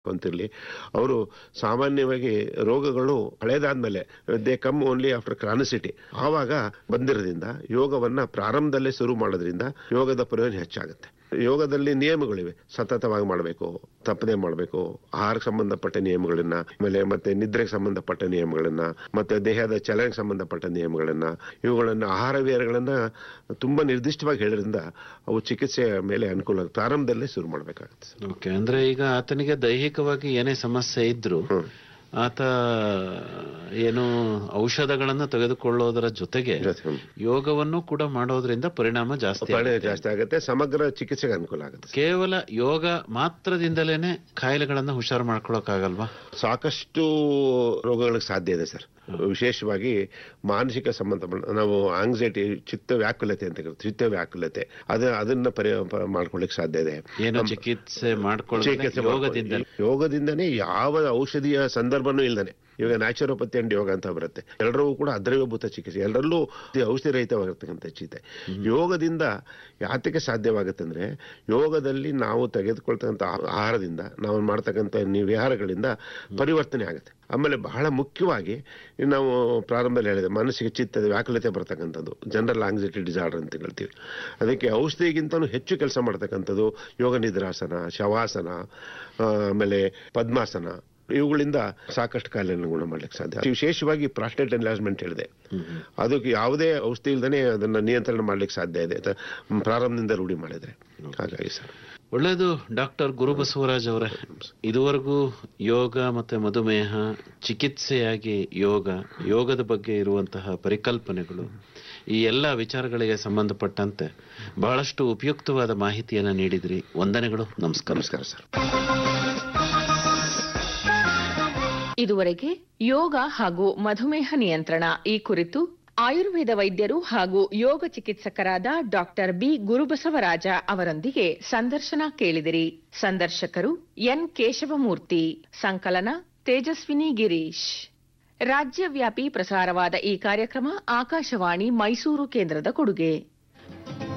ಅಂತಿರ್ಲಿ ಅವರು ಸಾಮಾನ್ಯವಾಗಿ ರೋಗಗಳು ಹಳೇದಾದ್ಮೇಲೆ they come only after chronicity ಆವಾಗ ಬಂದಿರೋದ್ರಿಂದ ಯೋಗವನ್ನ ಪ್ರಾರಂಭದಲ್ಲೇ ಶುರು ಮಾಡೋದ್ರಿಂದ ಯೋಗದ ಪ್ರಯೋಜನ ಹೆಚ್ಚಾಗುತ್ತೆ ಯೋಗದಲ್ಲಿ ನಿಯಮಗಳಿವೆ ಸತತವಾಗಿ ಮಾಡಬೇಕು ತಪ್ಪದೆ ಮಾಡಬೇಕು ಆಹಾರಕ್ಕೆ ಸಂಬಂಧಪಟ್ಟ ನಿಯಮಗಳನ್ನ ಆಮೇಲೆ ಮತ್ತೆ ನಿದ್ರೆಗೆ ಸಂಬಂಧಪಟ್ಟ ನಿಯಮಗಳನ್ನ ಮತ್ತೆ ದೇಹದ ಚಲನೆಗೆ ಸಂಬಂಧಪಟ್ಟ ನಿಯಮಗಳನ್ನ ಇವುಗಳನ್ನ ಆಹಾರ ವಿಹಾರಗಳನ್ನ ತುಂಬಾ ನಿರ್ದಿಷ್ಟವಾಗಿ ಹೇಳೋದ್ರಿಂದ ಅವು ಚಿಕಿತ್ಸೆಯ ಮೇಲೆ ಅನುಕೂಲ ಪ್ರಾರಂಭದಲ್ಲೇ ಶುರು ಮಾಡಬೇಕಾಗುತ್ತೆ ಓಕೆ ಅಂದ್ರೆ ಈಗ ಆತನಿಗೆ ದೈಹಿಕವಾಗಿ ಏನೇ ಸಮಸ್ಯೆ ಇದ್ರು ಹ್ಮ್. ಆತ ಏನು ಔಷಧಗಳನ್ನ ತೆಗೆದುಕೊಳ್ಳೋದರ ಜೊತೆಗೆ ಜೊತೆ, ಹ್ಮ್. ಯೋಗವನ್ನು ಕೂಡ ಮಾಡೋದ್ರಿಂದ ಪರಿಣಾಮ ಜಾಸ್ತಿ ಪರಿಣಾಮ ಆಗುತ್ತೆ. ಜಾಸ್ತಿ ಆಗುತ್ತೆ ಸಮಗ್ರ ಚಿಕಿತ್ಸೆಗೆ ಅನುಕೂಲ ಆಗುತ್ತೆ ಕೇವಲ ಯೋಗ ಮಾತ್ರದಿಂದಲೇನೆ ಕಾಯಿಲೆಗಳನ್ನ ಹುಷಾರು ಮಾಡ್ಕೊಳಕ್ಕಾಗಲ್ವಾ ಸಾಕಷ್ಟು ರೋಗಗಳಿಗೆ ಸಾಧ್ಯ ಇದೆ ಸರ್ ವಿಶೇಷವಾಗಿ ಮಾನಸಿಕ ಸಂಬಂಧ ನಾವು ಆಂಗ್ಸೈಟಿ ಚಿತ್ತ ವ್ಯಾಕುಲತೆ ಅಂತ ಕರಿತೀವಿ ಚಿತ್ತ ವ್ಯಾಕುಲತೆ ಅದ ಅದನ್ನ ಪರಿ ಪ- ಮಾಡ್ಕೊಳ್ಳಿಕ್ಕೆ ಸಾಧ್ಯ ಇದೆ ಏನು ಚಿಕಿತ್ಸೆ ಮಾಡ್ಕೊಳ್ಳೋದ್ರೆ ಚಿಕಿತ್ಸೆ ಯೋಗದಿಂದ ಮಾಡ್ಕೊಳ್ಳಿ. ಯೋಗದಿಂದನೇ ಯಾವ ಔಷಧಿಯ ಸಂದರ್ಭನೂ ಇಲ್ದಾನೆ ಇವಾಗ ನ್ಯಾಚುರೋಪತಿ ಅಂಡ್ ಯೋಗ ಅಂತ ಬರುತ್ತೆ ಎಲ್ಲರೂ ಕೂಡ ಅದ್ರವ್ಯಭೂತ ಚಿಕಿತ್ಸೆ ಎಲ್ಲರಲ್ಲೂ ಇದು ಔಷಧಿ ರಹಿತವಾಗಿರ್ತಕ್ಕಂಥ ಚಿತೆ ಯೋಗದಿಂದ ಯಾತಕ್ಕೆ ಸಾಧ್ಯವಾಗುತ್ತೆ ಅಂದ್ರೆ ಯೋಗದಲ್ಲಿ ನಾವು ತೆಗೆದುಕೊಳ್ತಕ್ಕಂಥ ಆಹಾರದಿಂದ ನಾವು ಮಾಡ್ತಕ್ಕಂಥ ನಿ- ವಿಹಾರಗಳಿಂದ ಪರಿವರ್ತನೆ ಆಗುತ್ತೆ ಆಮೇಲೆ ಬಹಳ ಮುಖ್ಯವಾಗಿ ನಾವು ಪ್ರಾರಂಭದಲ್ಲಿ ಹೇಳಿದೆ ಮನಸ್ಸಿಗೆ ಚಿತ್ತದ ವ್ಯಾಕುಲತೆ ಬರ್ತಕ್ಕಂಥದ್ದು ಜನರಲ್ ಆಂಗ್ಸೈಟಿ ಡಿಸಾರ್ಡರ್ ಅಂತ ಹೇಳ್ತೀವಿ ಅದಕ್ಕೆ ಔಷಧಿಗಿಂತನೂ ಹೆಚ್ಚು ಕೆಲಸ ಮಾಡ್ತಕ್ಕಂಥದ್ದು ಯೋಗ ನಿದ್ರಾಸನ ಶವಾಸನ ಆ, ಆಮೇಲೆ ಪದ್ಮಾಸನ ಇವುಗಳಿಂದ ಸಾಕಷ್ಟು ಕಾಯಿಲೆಯನ್ನು ಗುಣ ಮಾಡ್ಲಿಕ್ಕೆ ಸಾಧ್ಯ ವಿಶೇಷವಾಗಿ ಪ್ರಾಸ್ಟೇಟ್ ಎನ್ಲಾಜ್ಮೆಂಟ್ ಹೇಳಿದೆ ಅದಕ್ಕೆ ಯಾವುದೇ ಔಷಧಿ ಇಲ್ದೇ ಅದನ್ನ ನಿಯಂತ್ರಣ ಮಾಡ್ಲಿಕ್ಕೆ ಸಾಧ್ಯ ಇದೆ ಅಂತ ಪ್ರಾರಂಭದಿಂದ ರೂಢಿ ಮಾಡಿದ್ರೆ ಹಾಗಾಗಿ ಸರ್ ಒಳ್ಳೆಯದು ಡಾಕ್ಟರ್ ಗುರುಬಸವರಾಜ್ ಅವರೇ ಇದುವರೆಗೂ ಯೋಗ ಮತ್ತೆ ಮಧುಮೇಹ ಚಿಕಿತ್ಸೆಯಾಗಿ ಯೋಗ ಯೋಗದ ಬಗ್ಗೆ ಇರುವಂತಹ ಪರಿಕಲ್ಪನೆಗಳು ಈ ಎಲ್ಲ ವಿಚಾರಗಳಿಗೆ ಸಂಬಂಧಪಟ್ಟಂತೆ ಬಹಳಷ್ಟು ಉಪಯುಕ್ತವಾದ ಮಾಹಿತಿಯನ್ನ ನೀಡಿದ್ರಿ ವಂದನೆಗಳು ನಮಸ್ಕಾರ ನಮಸ್ಕಾರ ಸರ್ ಇದುವರೆಗೆ ಯೋಗ ಹಾಗೂ ಮಧುಮೇಹ ನಿಯಂತ್ರಣ ಈ ಕುರಿತು ಆಯುರ್ವೇದ ವೈದ್ಯರು ಹಾಗೂ ಯೋಗ ಚಿಕಿತ್ಸಕರಾದ ಡಾಕ್ಟರ್ ಬಿ ಗುರುಬಸವರಾಜ ಅವರೊಂದಿಗೆ ಸಂದರ್ಶನ ಕೇಳಿದಿರಿ ಸಂದರ್ಶಕರು ಎನ್ ಕೇಶವಮೂರ್ತಿ ಸಂಕಲನ ತೇಜಸ್ವಿನಿ ಗಿರೀಶ್ ರಾಜ್ಯವ್ಯಾಪಿ ಪ್ರಸಾರವಾದ ಈ ಕಾರ್ಯಕ್ರಮ ಆಕಾಶವಾಣಿ ಮೈಸೂರು ಕೇಂದ್ರದ ಕೊಡುಗೆ